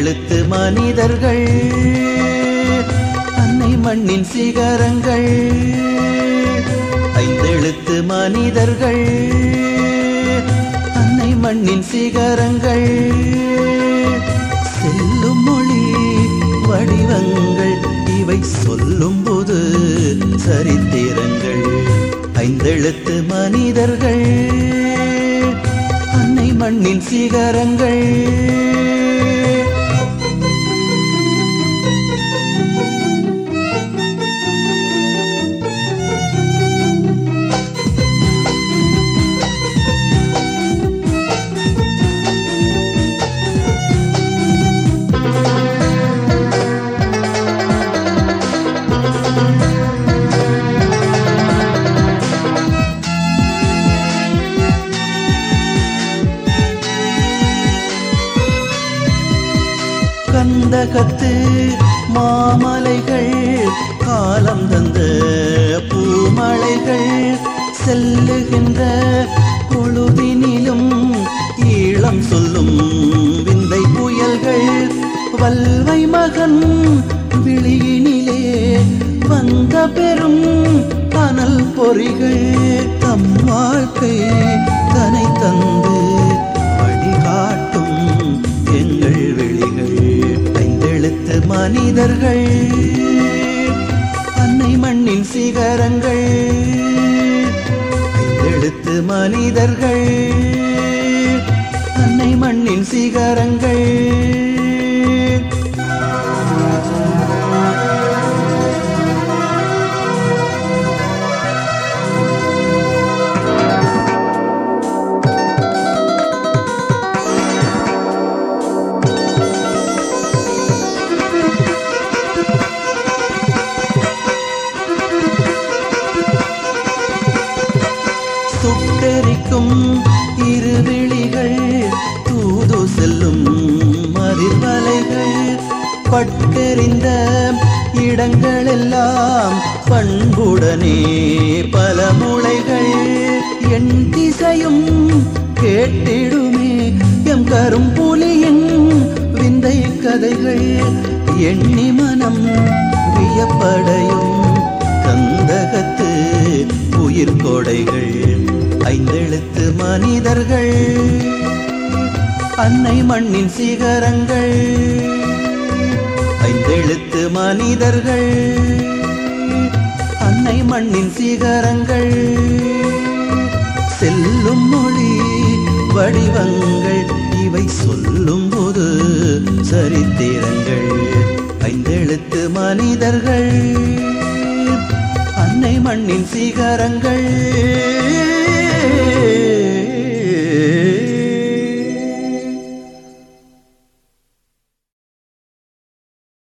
ஐந்தெழுத்து மனிதர்கள் அன்னை மண்ணின் சிகரங்கள் ஐந்தெழுத்து மனிதர்கள் அன்னை மண்ணின் சிகரங்கள் செல்லும் மொழி வடிவங்கள் இவை சொல்லும் போது சரித்திரங்கள் ஐந்தெழுத்து மனிதர்கள் அன்னை மண்ணின் சிகரங்கள் கந்தகத்து மாமலைகள் காலம் தந்த பூமலைகள் செல்லுகின்ற பொழுதினிலும் ஈழம் சொல்லும் விந்தை புயல்கள் வல்வை மகன் விழியினிலே வந்த பெரும் கனல் பொறிகள் தம் வாழ்க்கை தனை தந்து வழிகாட்டும் எங்கள் வெளிகள் ஐந்தெழுத்து மனிதர்கள் அன்னை மண்ணின் சிகரங்கள் ஐந்தெழுத்து மனிதர்கள் அன்னை மண்ணின் சிகரங்கள் சுட்டெரிக்கும் இருவிழிகள் தூது செல்லும் மதிர்வலைகள் பட்டெறிந்த இடங்களெல்லாம் பண்புடனே பல முளைகள் என் திசையும் கேட்டிடுமே எம் கரும்புலியின் விந்தை கதைகள் எண்ணி மனம் வியப்படையும் கந்தகத்து உயிர் கொடைகள் ஐந்தெழுத்து மனிதர்கள் அன்னை மண்ணின் சிகரங்கள் ஐந்தெழுத்து மனிதர்கள் அன்னை மண்ணின் சிகரங்கள் செல்லும் மொழி வடிவங்கள் இவை சொல்லும் போது சரித்திரங்கள் ஐந்தெழுத்து மனிதர்கள் அன்னை மண்ணின் சிகரங்கள்